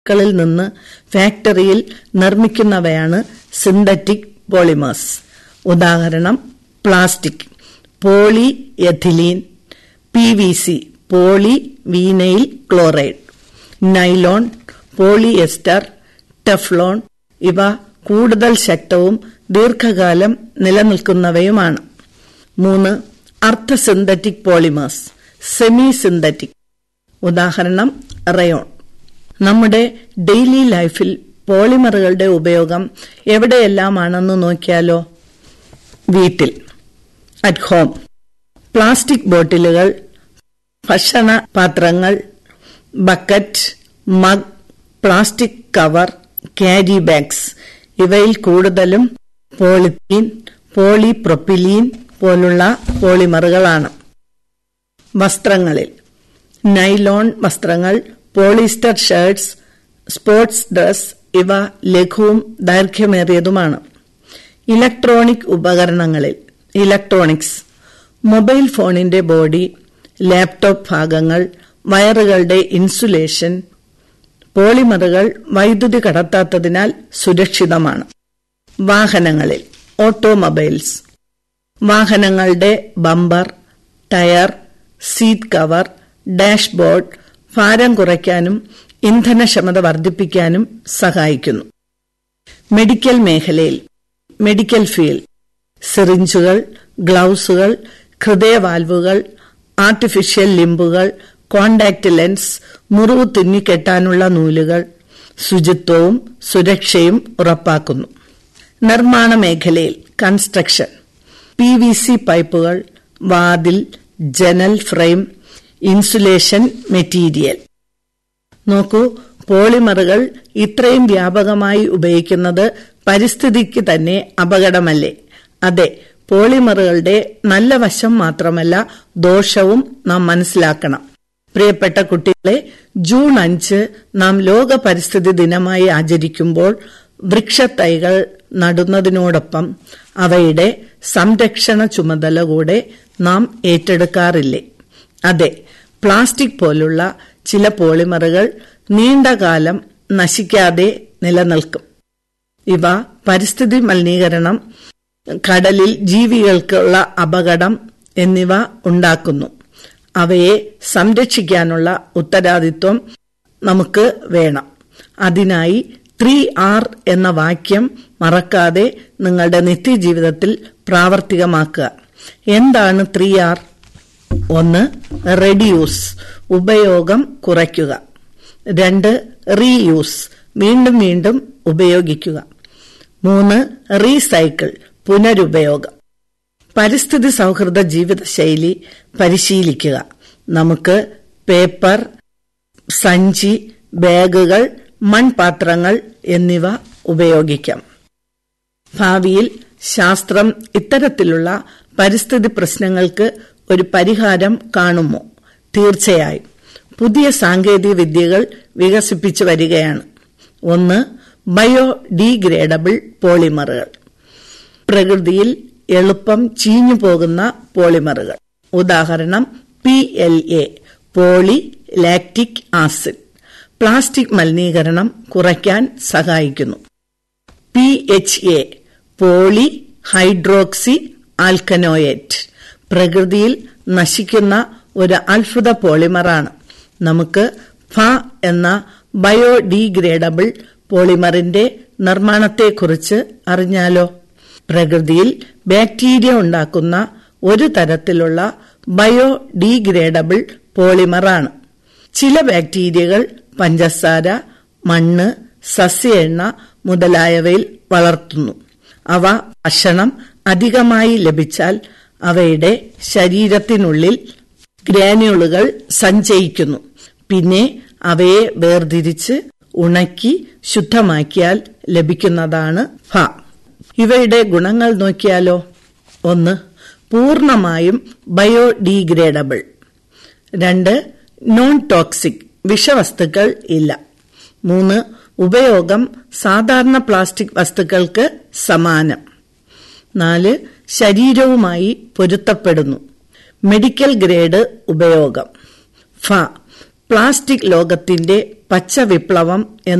കളിൽ നിന്ന് ഫാക്ടറിയിൽ നിർമ്മിക്കുന്നവയാണ് സിന്തറ്റിക് പോളിമേഴ്സ് ഉദാഹരണം plastic polyethylene P V C polyvinyl chloride nylon polyester Teflon ഇവ കൂടുതൽ ശക്തവും ദീർഘകാലം നിലനിൽക്കുന്നവയുമാണ് മൂന്ന് അർദ്ധ സിന്തറ്റിക് പോളിമേഴ്സ് സെമി സിന്തറ്റിക് ഉദാഹരണം റയോൺ നമ്മുടെ ഡെയിലി ലൈഫിൽ പോളിമറുകളുടെ ഉപയോഗം എവിടെയെല്ലാമാണെന്ന് നോക്കിയാലോ വീട്ടിൽ അറ്റ് ഹോം പ്ലാസ്റ്റിക് ബോട്ടിലുകൾ ഭക്ഷണ പാത്രങ്ങൾ bucket mug plastic cover carry bags ഇവയിൽ കൂടുതലും പോളിത്തീൻ പോളിപ്രൊപ്പിലീൻ പോലുള്ള പോളിമറുകളാണ് വസ്ത്രങ്ങളിൽ നൈലോൺ വസ്ത്രങ്ങൾ പോളിസ്റ്റർ ഷർട്ട്സ് സ്പോർട്സ് ഡ്രസ് ഇവ ലഘുവും ദൈർഘ്യമേറിയതുമാണ് ഇലക്ട്രോണിക് ഉപകരണങ്ങളിൽ ഇലക്ട്രോണിക്സ് മൊബൈൽ ഫോണിന്റെ ബോഡി ലാപ്ടോപ്പ് ഭാഗങ്ങൾ വയറുകളുടെ ഇൻസുലേഷൻ പോളിമറുകൾ വൈദ്യുതി കടത്താത്തതിനാൽ സുരക്ഷിതമാണ് വാഹനങ്ങളിൽ ഓട്ടോമൊബൈൽസ് വാഹനങ്ങളുടെ bumper tyre seat cover dashboard ഭാരം കുറയ്ക്കാനും ഇന്ധനക്ഷമത വർദ്ധിപ്പിക്കാനും സഹായിക്കുന്നു മെഡിക്കൽ മേഖലയിൽ മെഡിക്കൽ ഫീൽഡ് സിറിഞ്ചുകൾ ഗ്ലൌസുകൾ ഹൃദയവാൽവുകൾ ആർട്ടിഫിഷ്യൽ ലിംബുകൾ കോണ്ടാക്ട് ലെൻസ് മുറിവ് തുന്നിക്കെട്ടാനുള്ള നൂലുകൾ ശുചിത്വവും സുരക്ഷയും ഉറപ്പാക്കുന്നു നിർമ്മാണ മേഖലയിൽ കൺസ്ട്രക്ഷൻ പി വി സി പൈപ്പുകൾ വാതിൽ ജനൽ ഫ്രെയിം ഇൻസുലേഷൻ മെറ്റീരിയൽ നോക്കൂ പോളിമറുകൾ ഇത്രയും വ്യാപകമായി ഉപയോഗിക്കുന്നത് പരിസ്ഥിതിക്ക് തന്നെ അപകടമല്ലേ അതെ പോളിമറുകളുടെ നല്ല വശം മാത്രമല്ല ദോഷവും നാം മനസ്സിലാക്കണം പ്രിയപ്പെട്ട കുട്ടികളെ ജൂൺ അഞ്ച് നാം ലോക പരിസ്ഥിതി ദിനമായി ആചരിക്കുമ്പോൾ വൃക്ഷത്തൈകൾ നടുന്നതിനോടൊപ്പം അവയുടെ സംരക്ഷണ ചുമതല കൂടെ നാം ഏറ്റെടുക്കാറില്ലേ അതെ പ്ലാസ്റ്റിക് പോലുള്ള ചില പോളിമറുകൾ നീണ്ടകാലം നശിക്കാതെ നിലനിൽക്കും ഇവ പരിസ്ഥിതി മലിനീകരണം കടലിൽ ജീവികൾക്കുള്ള അപകടം എന്നിവ ഉണ്ടാക്കുന്നു അവയെ സംരക്ഷിക്കാനുള്ള ഉത്തരവാദിത്വം നമുക്ക് വേണം അതിനായി ത്രീ ആർ എന്ന വാക്യം മറക്കാതെ നിങ്ങളുടെ നിത്യജീവിതത്തിൽ പ്രാവർത്തികമാക്കുക എന്താണ് ത്രീ ആർ ഒന്ന് റെഡ്യൂസ് ഉപയോഗം കുറയ്ക്കുക രണ്ട് റീയൂസ് വീണ്ടും വീണ്ടും ഉപയോഗിക്കുക മൂന്ന് റീസൈക്കിൾ പുനരുപയോഗം പരിസ്ഥിതി സൗഹൃദ ജീവിതശൈലി പരിശീലിക്കുക നമുക്ക് പേപ്പർ സഞ്ചി ബാഗുകൾ മൺപാത്രങ്ങൾ എന്നിവ ഉപയോഗിക്കാം ഭാവിയിൽ ശാസ്ത്രം ഇത്തരത്തിലുള്ള പരിസ്ഥിതി പ്രശ്നങ്ങൾക്ക് ഒരു പരിഹാരം കാണുമോ തീർച്ചയായും പുതിയ സാങ്കേതിക വിദ്യകൾ വികസിപ്പിച്ചു വരികയാണ് ഒന്ന് ബയോ ഡീഗ്രേഡബിൾ പോളിമറുകൾ പ്രകൃതിയിൽ എളുപ്പം ചീഞ്ഞു പോകുന്ന പോളിമറുകൾ ഉദാഹരണം P L A polylactic acid plastic മലിനീകരണം കുറയ്ക്കാൻ സഹായിക്കുന്നു P H A polyhydroxyalkanoate പ്രകൃതിയിൽ നശിക്കുന്ന ഒരു അത്ഭുത പോളിമറാണ് നമുക്ക് ഫ എന്ന ബയോഡീഗ്രേഡബിൾ പോളിമറിന്റെ നിർമ്മാണത്തെക്കുറിച്ച് അറിഞ്ഞാലോ പ്രകൃതിയിൽ ബാക്ടീരിയ ഉണ്ടാക്കുന്ന ഒരു തരത്തിലുള്ള ബയോഡീഗ്രേഡബിൾ പോളിമറാണ് ചില ബാക്ടീരിയകൾ പഞ്ചസാര മണ്ണ് സസ്യ എണ്ണ മുതലായവയിൽ വളർത്തുന്നു അവ ഭക്ഷണം അധികമായി ലഭിച്ചാൽ അവയുടെ ശരീരത്തിനുള്ളിൽ ഗ്രാനുകളുകൾ സഞ്ചയിക്കുന്നു പിന്നെ അവയെ വേർതിരിച്ച് ഉണക്കി ശുദ്ധമാക്കിയാൽ ലഭിക്കുന്നതാണ് ഫ ഇവയുടെ ഗുണങ്ങൾ നോക്കിയാലോ ഒന്ന് പൂർണ്ണമായും ബയോഡീഗ്രേഡബിൾ രണ്ട് നോൺ ടോക്സിക് വിഷവസ്തുക്കൾ ഇല്ല മൂന്ന് ഉപയോഗം സാധാരണ പ്ലാസ്റ്റിക് വസ്തുക്കൾക്ക് സമാനം നാല് ശരീരവുമായി പൊരുത്തപ്പെടുന്നു മെഡിക്കൽ ഗ്രേഡ് ഉപയോഗം ഫ പ്ലാസ്റ്റിക് ലോകത്തിന്റെ പച്ച വിപ്ലവം